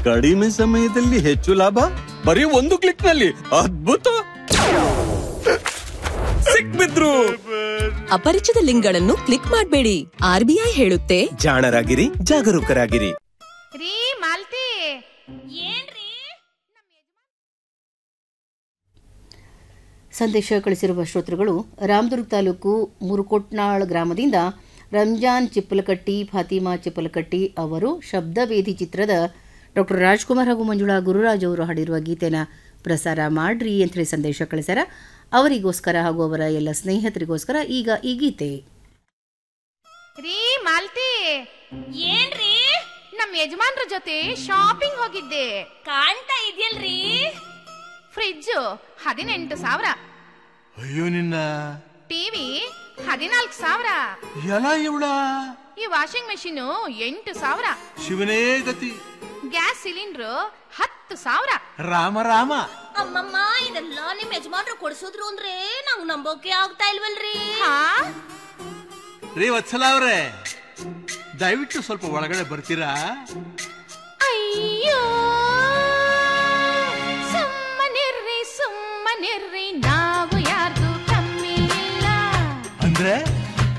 ಕಡಿಮೆ ಸಮಯದಲ್ಲಿ ಹೆಚ್ಚು ಲಾಭ ಬರೀ ಒಂದು ಕ್ಲಿಕ್ ನಲ್ಲಿ ಅದ್ಭುತ ಸಿಕ್ಬಿದ್ರು ಅಪರಿಚಿತ ಲಿಂಕ್ಗಳನ್ನು ಕ್ಲಿಕ್ ಮಾಡಬೇಡಿ ಆರ್ಬಿಐ ಹೇಳುತ್ತೆ ಜಾಣರಾಗಿರಿ ಜಾಗರೂಕರಾಗಿರಿ ರೀ ಮಾಲ್ತಿ ಸಂದೇಶ ಕಳಿಸಿರುವ ಶ್ರೋತೃಗಳು ರಾಮದುರ್ಗ ತಾಲೂಕು ಮುರುಕೊಟ್ನಾಳ್ ಗ್ರಾಮದಿಂದ ರಂಜಾನ್ ಚಿಪ್ಪಲಕಟ್ಟಿ ಫಾತಿಮಾ ಚಿಪ್ಪಲಕಟ್ಟಿ ಅವರು ಶಬ್ದವೇದಿ ಚಿತ್ರದ ಡಾಕ್ಟರ್ ರಾಜ್ಕುಮಾರ್ ಹಾಗೂ ಮಂಜುಳಾ ಗುರುರಾಜ್ ಅವರು ಹಾಡಿರುವ ಗೀತೆನ ಪ್ರಸಾರ ಮಾಡ್ರಿ ಅಂತ ಹೇಳಿ ಸಂದೇಶ ಕಳಿಸ್ಯಾರ ಅವರಿಗೋಸ್ಕರ ಹಾಗೂ ಅವರ ಎಲ್ಲ ಸ್ನೇಹಿತರಿಗೋಸ್ಕರ ಈಗ ಈ ಗೀತೆ ರೀ ಮಾಲ್ತಿ ಏನ್ರಿ ನಮ್ ಯಜಮಾನ್ರ ಜೊತೆ ಶಾಪಿಂಗ್ ಹೋಗಿದ್ದೆ ಕಾಣ್ತಾ ಇದೆಯಲ್ರಿ ಫ್ರಿಡ್ಜ್ ಹದಿನೆಂಟು ಸಾವಿರ ಅಯ್ಯೋ ನಿನ್ನ ಟಿವಿ ಹದಿನಾಲ್ಕು ಸಾವಿರ ಎಲ್ಲ ಇವಳ ಈ ವಾಷಿಂಗ್ ಮೆಷಿನ್ ಎಂಟು ಸಾವಿರ ಶಿವನೇ ಗತಿ ಗ್ಯಾಸ್ ಸಿಲಿಂಡ್ರು ಹತ್ತು ಸಾವಿರ ರಾಮ ರಾಮ ಅಮ್ಮಮ್ಮ ಇದೆಲ್ಲ ನಿಮ್ ಯಜಮಾನ್ರು ಕೊಡ್ಸಿದ್ರು ಅಂದ್ರೆ ನಂಗ್ ನಂಬೋಕೆ ಆಗ್ತಾ ಇಲ್ವಲ್ರಿ ಹಾ ರೀ ವತ್ಸಲ ಅವ್ರೆ ದಯವಿಟ್ಟು ಸ್ವಲ್ಪ ಒಳಗಡೆ ಬರ್ತೀರಾ ಅಯ್ಯೋ